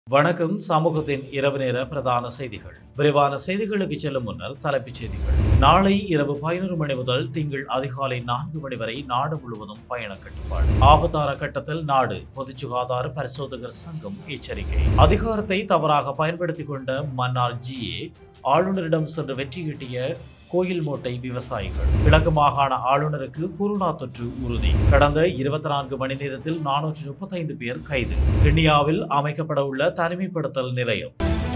வணக்கம் சமூகத்தின் இரவு நேர பிரதான செய்திகள் விரிவான செய்திகளுக்கு செல்லும் முன்னர் தலைப்புச் செய்திகள் நாளை இரவு பதினொரு மணி முதல் திங்கள் அதிகாலை நான்கு மணி வரை நாடு முழுவதும் பயண கட்டுப்பாடு ஆபத்தான கட்டத்தில் நாடு பொது சுகாதார பரிசோதகர் சங்கம் எச்சரிக்கை அதிகாரத்தை தவறாக பயன்படுத்திக் கொண்ட மன்னார் ஜிஏ ஆளுநரிடம் சென்று வெற்றியீட்டிய கோயில் மூட்டை விவசாயிகள் கிழக்கு மாகாண ஆளுநருக்கு கொரோனா தொற்று உறுதி கடந்த இருபத்தி நான்கு மணி நேரத்தில் நானூற்று முப்பத்தைந்து பேர் கைது கிண்ணியாவில் அமைக்கப்பட உள்ள தனிமைப்படுத்தல் நிலையம்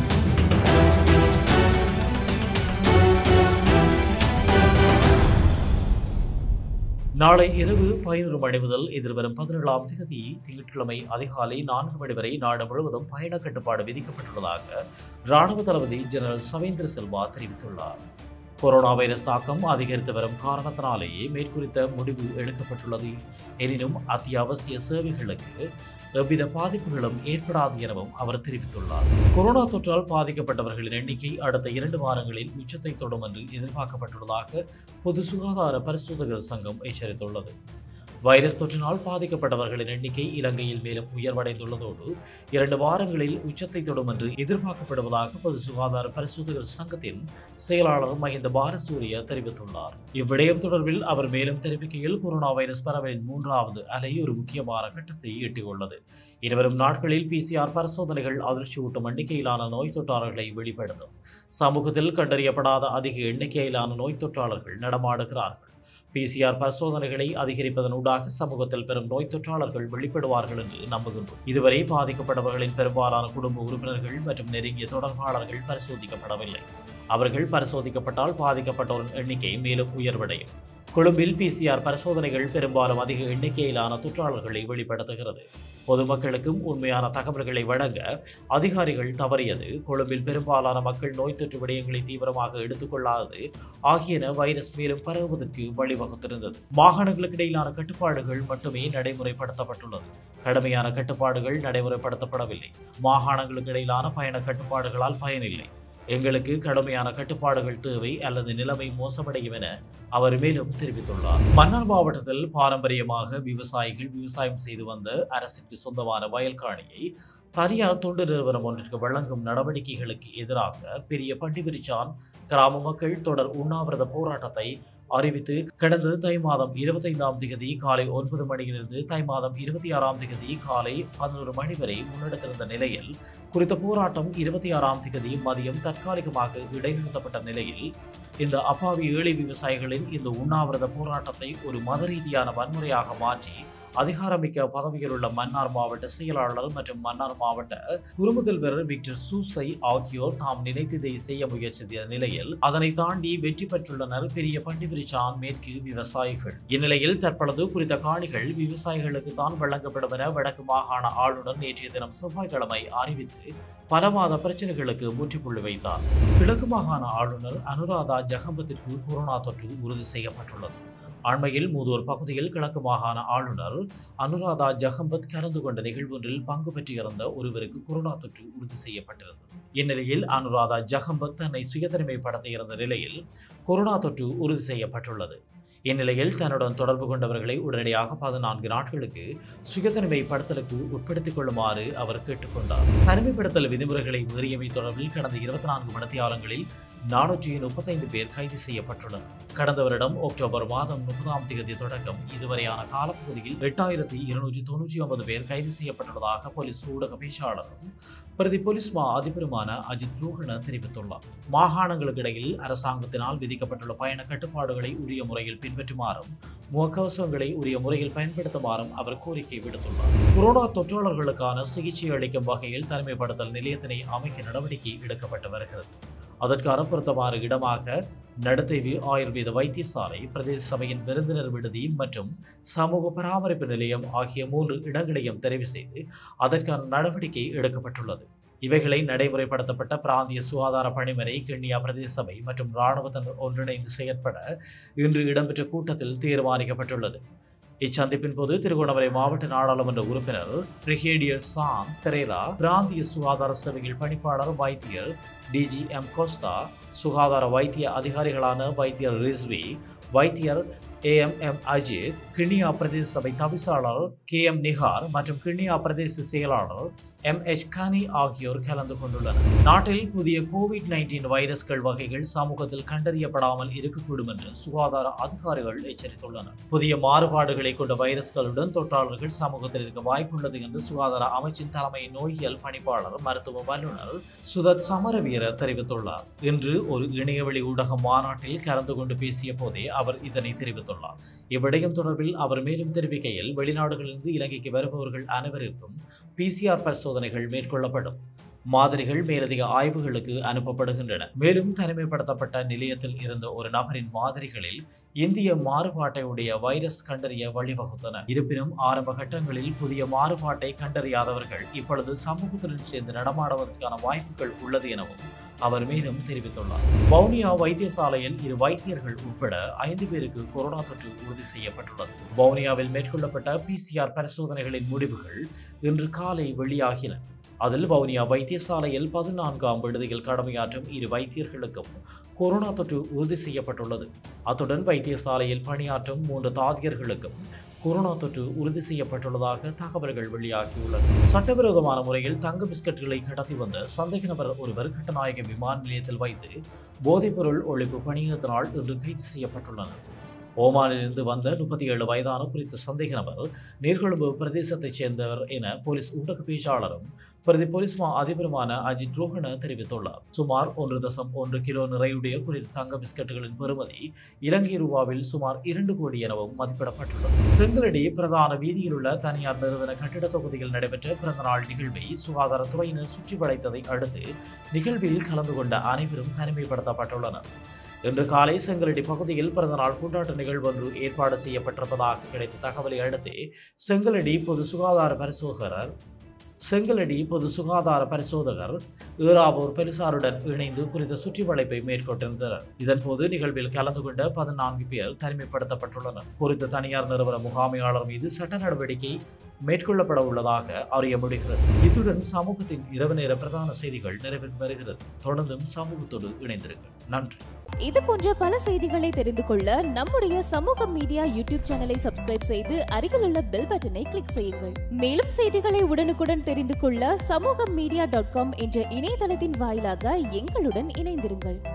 நாளை இரவு பதினொரு மணி முதல் எதிர்வரும் பதினேழாம் தேதி திங்கட்கிழமை அதிகாலை நான்கு மணி வரை நாடு முழுவதும் பயண கட்டுப்பாடு விதிக்கப்பட்டுள்ளதாக ராணுவ தளபதி ஜெனரல் சவேந்திர சில்வா தெரிவித்துள்ளார் கொரோனா வைரஸ் தாக்கம் அதிகரித்து வரும் காரணத்தினாலேயே மேற்குறித்த முடிவு எடுக்கப்பட்டுள்ளது எனினும் அத்தியாவசிய சேவைகளுக்கு எவ்வித பாதிப்புகளும் ஏற்படாது எனவும் அவர் தெரிவித்துள்ளார் கொரோனா தொற்றால் பாதிக்கப்பட்டவர்களின் எண்ணிக்கை அடுத்த இரண்டு வாரங்களில் உச்சத்தை தொடும் என்று எதிர்பார்க்கப்பட்டுள்ளதாக பொது சுகாதார பரிசோதகர் சங்கம் எச்சரித்துள்ளது வைரஸ் தொற்றினால் பாதிக்கப்பட்டவர்களின் எண்ணிக்கை இலங்கையில் மேலும் உயர்வடைந்துள்ளதோடு இரண்டு வாரங்களில் உச்சத்தை தொடும் என்று எதிர்பார்க்கப்படுவதாக பொது சுகாதார பரிசோதகர் சங்கத்தின் செயலாளர் மஹிந்த பாரசூரிய தெரிவித்துள்ளார் இவ்விடயம் தொடர்பில் அவர் மேலும் தெரிவிக்கையில் கொரோனா வைரஸ் பரவலின் மூன்றாவது அலை ஒரு முக்கியமான கட்டத்தை எட்டியுள்ளது இருவரும் நாட்களில் பிசிஆர் பரிசோதனைகள் அதிர்ச்சியூட்டும் எண்ணிக்கையிலான நோய் தொற்றாளர்களை வெளிப்படுத்தும் சமூகத்தில் கண்டறியப்படாத அதிக எண்ணிக்கையிலான நோய் தொற்றாளர்கள் நடமாடுகிறார்கள் பிசிஆர் பரிசோதனைகளை அதிகரிப்பதனூடாக சமூகத்தில் பெரும் நோய் தொற்றாளர்கள் வெளிப்படுவார்கள் என்று நம்புகின்றோம் இதுவரை பாதிக்கப்பட்டவர்களின் பெரும்பாலான குடும்ப உறுப்பினர்கள் மற்றும் நெருங்கிய தொடர்பாளர்கள் பரிசோதிக்கப்படவில்லை அவர்கள் பரிசோதிக்கப்பட்டால் பாதிக்கப்பட்டோரின் எண்ணிக்கை மேலும் உயர்வடையும் கொழும்பில் பிசிஆர் பரிசோதனைகள் பெரும்பாலும் அதிக எண்ணிக்கையிலான தொற்றாளர்களை வெளிப்படுத்துகிறது பொதுமக்களுக்கும் உண்மையான தகவல்களை வழங்க அதிகாரிகள் தவறியது கொழும்பில் பெரும்பாலான மக்கள் நோய் தொற்று விடயங்களை தீவிரமாக எடுத்துக்கொள்ளாதது ஆகியன வைரஸ் மேலும் பரவுவதற்கு வழிவகுத்திருந்தது மாகாணங்களுக்கு இடையிலான கட்டுப்பாடுகள் மட்டுமே நடைமுறைப்படுத்தப்பட்டுள்ளது கடுமையான கட்டுப்பாடுகள் நடைமுறைப்படுத்தப்படவில்லை மாகாணங்களுக்கு இடையிலான பயண கட்டுப்பாடுகளால் பயனில்லை எங்களுக்கு கடுமையான கட்டுப்பாடுகள் தேவை அல்லது நிலைமை மோசமடையும் என அவர் மேலும் தெரிவித்துள்ளார் மன்னார் மாவட்டத்தில் பாரம்பரியமாக விவசாயிகள் விவசாயம் செய்து வந்த அரசுக்கு சொந்தமான வயல் காணியை தனியார் தொண்டு நிறுவனம் ஒன்றிற்கு வழங்கும் நடவடிக்கைகளுக்கு எதிராக பெரிய பண்டிபிரிச்சான் கிராம மக்கள் தொடர் உண்ணாவிரத போராட்டத்தை அறிவித்து கடந்த தை மாதம் இருபத்தைந்தாம் திகதி காலை ஒன்பது மணியிலிருந்து தை மாதம் இருபத்தி ஆறாம் திகதி காலை பதினோரு மணி வரை முன்னெடுத்திருந்த நிலையில் குறித்த போராட்டம் இருபத்தி ஆறாம் திகதி மதியம் தற்காலிகமாக இடைநிறுத்தப்பட்ட நிலையில் இந்த அப்பாவி ஏழை விவசாயிகளின் இந்த உண்ணாவிரத போராட்டத்தை ஒரு மத ரீதியான வன்முறையாக மாற்றி அதிகாரமிக்க பதவியில் உள்ள மன்னார் மாவட்ட செயலாளர் மற்றும் மன்னார் மாவட்ட குறுமுதல்வர் விக்டர் சூசை ஆகியோர் தாம் நினைத்ததை செய்ய முயற்சித்த நிலையில் அதனை தாண்டி வெற்றி பெற்றுள்ளனர் பெரிய பண்டிபிரிச்சான் மேற்கு விவசாயிகள் இந்நிலையில் தற்பொழுது குறித்த காணிகள் விவசாயிகளுக்கு தான் வழங்கப்படும் என வடக்கு மாகாண ஆளுநர் நேற்றைய தினம் செவ்வாய்க்கிழமை அறிவித்து பல மாத பிரச்சனைகளுக்கு முற்றுப்புள்ளி வைத்தார் கிழக்கு மாகாண ஆளுநர் அனுராதா ஜகம்பத்திற்கு கொரோனா தொற்று உறுதி செய்யப்பட்டுள்ளது அண்மையில் மூதூர் பகுதியில் கிழக்கு மாகாண ஆளுநர் அனுராதா ஜகம்பத் கலந்து கொண்ட நிகழ்வொன்றில் பங்கு பெற்றிருந்த ஒருவருக்கு கொரோனா தொற்று உறுதி செய்யப்பட்டிருந்தது இந்நிலையில் அனுராதா ஜகம்பத் தன்னை சுயதனிமைப்படுத்த இருந்த நிலையில் கொரோனா தொற்று உறுதி செய்யப்பட்டுள்ளது இந்நிலையில் தன்னுடன் தொடர்பு கொண்டவர்களை உடனடியாக பதினான்கு நாட்களுக்கு சுயதனிமைப்படுத்தலுக்கு உட்படுத்திக் கொள்ளுமாறு அவர் கேட்டுக்கொண்டார் தனிமைப்படுத்தல் விதிமுறைகளை மீறியமை தொடர்பில் கடந்த இருபத்தி நான்கு மணித்தியாலங்களில் நானூற்றி முப்பத்தைந்து பேர் கைது செய்யப்பட்டுள்ளனர் கடந்த வருடம் அக்டோபர் மாதம் முப்பதாம் தேதி தொடக்கம் இதுவரையான காலப்பகுதியில் எட்டாயிரத்தி இருநூற்றி தொன்னூற்றி ஒன்பது பேர் கைது செய்யப்பட்டுள்ளதாக போலீஸ் ஊடக பேச்சாளரும் பிரதி போலீஸ் மா அதிபருமான அஜித் ரோஹன தெரிவித்துள்ளார் மாகாணங்களுக்கு இடையில் அரசாங்கத்தினால் விதிக்கப்பட்டுள்ள பயண கட்டுப்பாடுகளை உரிய முறையில் பின்பற்றுமாறும் முகக்கவசங்களை உரிய முறையில் பயன்படுத்துமாறும் அவர் கோரிக்கை விடுத்துள்ளார் கொரோனா தொற்றாளர்களுக்கான சிகிச்சை அளிக்கும் வகையில் தனிமைப்படுத்தல் நிலையத்தினை அமைக்க நடவடிக்கை எடுக்கப்பட்டு வருகிறது அதற்கான பொருத்தமான இடமாக நடத்தேவி ஆயுர்வேத வைத்தியசாலை பிரதேச சபையின் விருந்தினர் விடுதி மற்றும் சமூக பராமரிப்பு நிலையம் ஆகிய மூன்று இடங்களையும் தெரிவு செய்து அதற்கான நடவடிக்கை எடுக்கப்பட்டுள்ளது இவைகளை நடைமுறைப்படுத்தப்பட்ட பிராந்திய சுகாதார பணிமனை கிண்ணியா பிரதேச சபை மற்றும் இராணுவத்தினர் ஒன்றிணைந்து செயற்பட இன்று இடம்பெற்ற கூட்டத்தில் தீர்மானிக்கப்பட்டுள்ளது இச்சந்திப்பின் போது திருகோணமலை மாவட்ட நாடாளுமன்ற உறுப்பினர் பிரிகேடியர் சாம் பெரேரா பிராந்திய சுகாதார சேவைகள் பணிப்பாளர் வைத்தியர் டிஜி எம் கோஸ்தா சுகாதார வைத்திய அதிகாரிகளான வைத்தியர் ரிஸ்வி வைத்தியர் ஏஎம்எம் அஜித் கிண்ணியா பிரதேச சபை தவிசாளர் கே எம் நிகார் மற்றும் கிண்ணியா பிரதேச செயலாளர் எம் எச் கானி ஆகியோர் கலந்து கொண்டுள்ளனர் நாட்டில் புதிய கோவிட் நைன்டீன் வைரஸ்கள் வகைகள் சமூகத்தில் கண்டறியப்படாமல் இருக்கக்கூடும் என்று சுகாதார அதிகாரிகள் எச்சரித்துள்ளனர் புதிய மாறுபாடுகளை கொண்ட வைரஸ்களுடன் தொற்றாளர்கள் சமூகத்தில் இருக்க வாய்ப்புள்ளது என்று சுகாதார அமைச்சின் தலைமை நோயியல் பணிப்பாளர் மருத்துவ வல்லுநர் சுதத் சமரவீர தெரிவித்துள்ளார் இன்று ஒரு இணையவழி ஊடக மாநாட்டில் கலந்து கொண்டு பேசிய போதே அவர் இதனை தெரிவித்துள்ளார் இவ்விடயம் தொடர்பில் அவர் மேலும் தெரிவிக்கையில் வெளிநாடுகளிலிருந்து இலங்கைக்கு வருபவர்கள் அனைவருக்கும் பிசிஆர் பரிசோதனைகள் மேற்கொள்ளப்படும் மாதிரிகள் மேலதிக ஆய்வுகளுக்கு அனுப்பப்படுகின்றன மேலும் தனிமைப்படுத்தப்பட்ட நிலையத்தில் இருந்த ஒரு நபரின் மாதிரிகளில் இந்திய மாறுபாட்டை உடைய வைரஸ் கண்டறிய வழிவகுத்தன இருப்பினும் ஆரம்ப கட்டங்களில் புதிய மாறுபாட்டை கண்டறியாதவர்கள் இப்பொழுது சமூகத்துடன் சேர்ந்து நடமாடுவதற்கான வாய்ப்புகள் உள்ளது எனவும் அவர் மேலும் தெரிவித்துள்ளார் வவுனியா வைத்தியசாலையில் இரு வைத்தியர்கள் உட்பட ஐந்து பேருக்கு கொரோனா தொற்று உறுதி செய்யப்பட்டுள்ளது வவுனியாவில் மேற்கொள்ளப்பட்ட பிசிஆர் பரிசோதனைகளின் முடிவுகள் இன்று காலை வெளியாகின அதில் வவுனியா வைத்தியசாலையில் பதினான்காம் விடுதியில் கடமையாற்றும் இரு வைத்தியர்களுக்கும் கொரோனா தொற்று உறுதி செய்யப்பட்டுள்ளது அத்துடன் வைத்தியசாலையில் பணியாற்றும் மூன்று தாதியர்களுக்கும் கொரோனா தொற்று உறுதி செய்யப்பட்டுள்ளதாக தகவல்கள் வெளியாகியுள்ளன சட்டவிரோதமான முறையில் தங்க பிஸ்கட்டுகளை கடத்தி வந்த சந்தேக நபர் ஒருவர் கட்டநாயக விமான நிலையத்தில் வைத்து போதைப்பொருள் ஒழிப்பு பணியினத்தினால் இன்று கைது செய்யப்பட்டுள்ளனர் ஓமானிலிருந்து வந்த முப்பத்தி ஏழு வயதான குறித்த சந்தேக நபர் நீர்கொழும்பு பிரதேசத்தைச் சேர்ந்தவர் என போலீஸ் ஊடக பேச்சாளரும் பிரதி போலீஸ் மா அதிபருமான அஜித் ரோஹன தெரிவித்துள்ளார் சுமார் ஒன்று தசம் ஒன்று கிலோ நிறையுடைய குறித்த தங்க பிஸ்கட்டுகளின் பெறுமதி இலங்கை ரூபாவில் சுமார் இரண்டு கோடி எனவும் மதிப்பிடப்பட்டுள்ளது செங்கலடி பிரதான வீதியில் உள்ள தனியார் நிறுவன கட்டிட தொகுதியில் நடைபெற்ற பிறந்தநாள் நிகழ்வை சுகாதாரத்துறையினர் சுற்றி வளைத்ததை அடுத்து நிகழ்வில் கலந்து கொண்ட அனைவரும் தனிமைப்படுத்தப்பட்டுள்ளனர் இன்று காலை செங்கலடி பகுதியில் பிறந்தநாள் கொண்டாட்ட நிகழ்வொன்று ஏற்பாடு செய்யப்பட்டிருப்பதாக கிடைத்த தகவலை அடுத்து செங்கலடி பொது சுகாதார பரிசோதகர் செங்கலடி பொது சுகாதார பரிசோதகர் ஈராவூர் பெருசாருடன் இணைந்து குறித்த சுற்றி வளைப்பை மேற்கொண்டிருந்தனர் இதன்போது நிகழ்வில் கலந்து கொண்ட பதினான்கு பேர் தனிமைப்படுத்தப்பட்டுள்ளனர் குறித்த தனியார் நிறுவன முகாமையாளர் மீது சட்ட நடவடிக்கை மேற்கொள்ளப்பட உள்ளதாக அறிய முடிகிறது இத்துடன் சமூகத்தின் இரவு நேர பிரதான செய்திகள் நிறைவேறி வருகிறது தொடர்ந்தும் சமூகத்தோடு இணைந்திருங்கள் நன்றி இது போன்ற பல செய்திகளை தெரிந்து கொள்ள நம்முடைய சமூக மீடியா யூடியூப் சேனலை சப்ஸ்கிரைப் செய்து அருகிலுள்ள பெல் பட்டனை கிளிக் செய்யுங்கள் மேலும் செய்திகளை உடனுக்குடன் தெரிந்து கொள்ள சமூக மீடியா டாட் காம் என்ற இணையதளத்தின் வாயிலாக எங்களுடன் இணைந்திருங்கள்